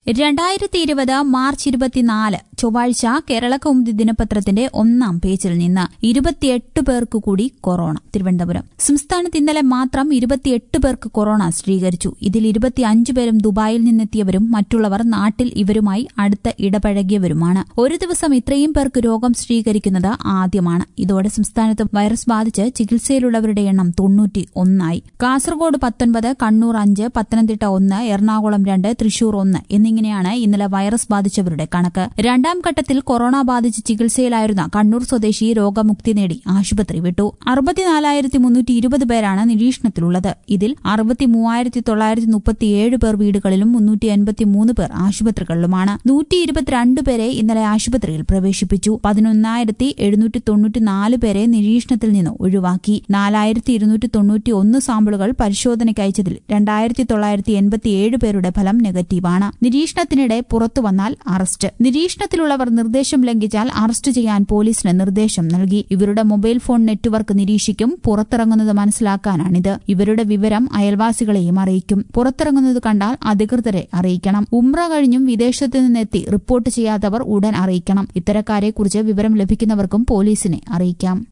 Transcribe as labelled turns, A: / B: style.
A: രണ്ടായിരത്തി ഇരുപത് മാർച്ച് ഇരുപത്തിനാല് ചൊവ്വാഴ്ച കേരള കൗമുദി ദിനപത്രത്തിന്റെ ഒന്നാം പേജിൽ നിന്ന് ഇരുപത്തിയെട്ട് പേർക്ക് കൂടി കൊറോണ തിരുവനന്തപുരം സംസ്ഥാനത്ത് ഇന്നലെ മാത്രം ഇരുപത്തിയെട്ട് പേർക്ക് കൊറോണ സ്ഥിരീകരിച്ചു ഇതിൽ ഇരുപത്തിയഞ്ച് പേരും ദുബായിൽ നിന്നെത്തിയവരും മറ്റുള്ളവർ നാട്ടിൽ ഇവരുമായി അടുത്ത് ഇടപഴകിയവരുമാണ് ഒരു ദിവസം ഇത്രയും പേർക്ക് രോഗം സ്ഥിരീകരിക്കുന്നത് ആദ്യമാണ് ഇതോടെ സംസ്ഥാനത്ത് വൈറസ് ബാധിച്ച് ചികിത്സയിലുള്ളവരുടെ എണ്ണം തൊണ്ണൂറ്റി ഒന്നായി കാസർഗോഡ് പത്തൊൻപത് കണ്ണൂർ അഞ്ച് പത്തനംതിട്ട ഒന്ന് എറണാകുളം രണ്ട് തൃശൂർ ഒന്ന് എന്നിങ്ങനെയാണ് ഇന്നലെ വൈറസ് ബാധിച്ചവരുടെ കണക്ക് രണ്ടാം ഘട്ടത്തിൽ കൊറോണ ബാധിച്ച് ചികിത്സയിലായിരുന്ന കണ്ണൂർ സ്വദേശി രോഗമുക്തി നേടി ആശുപത്രി വിട്ടു അറുപത്തിനാലായിരത്തി മുന്നൂറ്റി ഇരുപത് പേരാണ് നിരീക്ഷണത്തിലുള്ളത് ഇതിൽ അറുപത്തി മൂവായിരത്തി തൊള്ളായിരത്തി മുപ്പത്തിയേഴ് പേർ വീടുകളിലും മുന്നൂറ്റി എൺപത്തിമൂന്ന് പേർ ആശുപത്രികളിലുമാണ് നൂറ്റി ഇരുപത്തിരണ്ട് പേരെ ഇന്നലെ ആശുപത്രിയിൽ പ്രവേശിപ്പിച്ചു പതിനൊന്നായിരത്തി എഴുന്നൂറ്റി തൊണ്ണൂറ്റിനാല് പേരെ നിരീക്ഷണത്തിൽ നിന്ന് ഒഴിവാക്കി നാലായിരത്തി ഇരുന്നൂറ്റി തൊണ്ണൂറ്റി ഒന്ന് സാമ്പിളുകൾ പരിശോധനയ്ക്ക് അയച്ചതിൽ രണ്ടായിരത്തി തൊള്ളായിരത്തി എൺപത്തിയേഴ് പേരുടെ ഫലം നെഗറ്റീവാണ് നിരീക്ഷണത്തിനിടെ പുറത്തു വന്നാൽ അറസ്റ്റ് നിരീക്ഷണത്തിലുള്ളവർ നിർദ്ദേശം ലംഘിച്ചാൽ അറസ്റ്റ് ചെയ്യാൻ പോലീസിന് നിർദ്ദേശം നൽകി ഇവരുടെ മൊബൈൽ ഫോൺ നെറ്റ്വർക്ക് നിരീക്ഷിക്കും പുറത്തിറങ്ങുന്നത് മനസ്സിലാക്കാനാണിത് ഇവരുടെ വിവരം അയൽവാസികളെയും അറിയിക്കും പുറത്തിറങ്ങുന്നത് കണ്ടാൽ അധികൃതരെ അറിയിക്കണം ഉംറ കഴിഞ്ഞും വിദേശത്ത് നിന്നെത്തി റിപ്പോർട്ട് ചെയ്യാത്തവർ ഉടൻ അറിയിക്കണം ഇത്തരക്കാരെക്കുറിച്ച് വിവരം ലഭിക്കുന്നവർക്കും പോലീസിനെ അറിയിക്കാം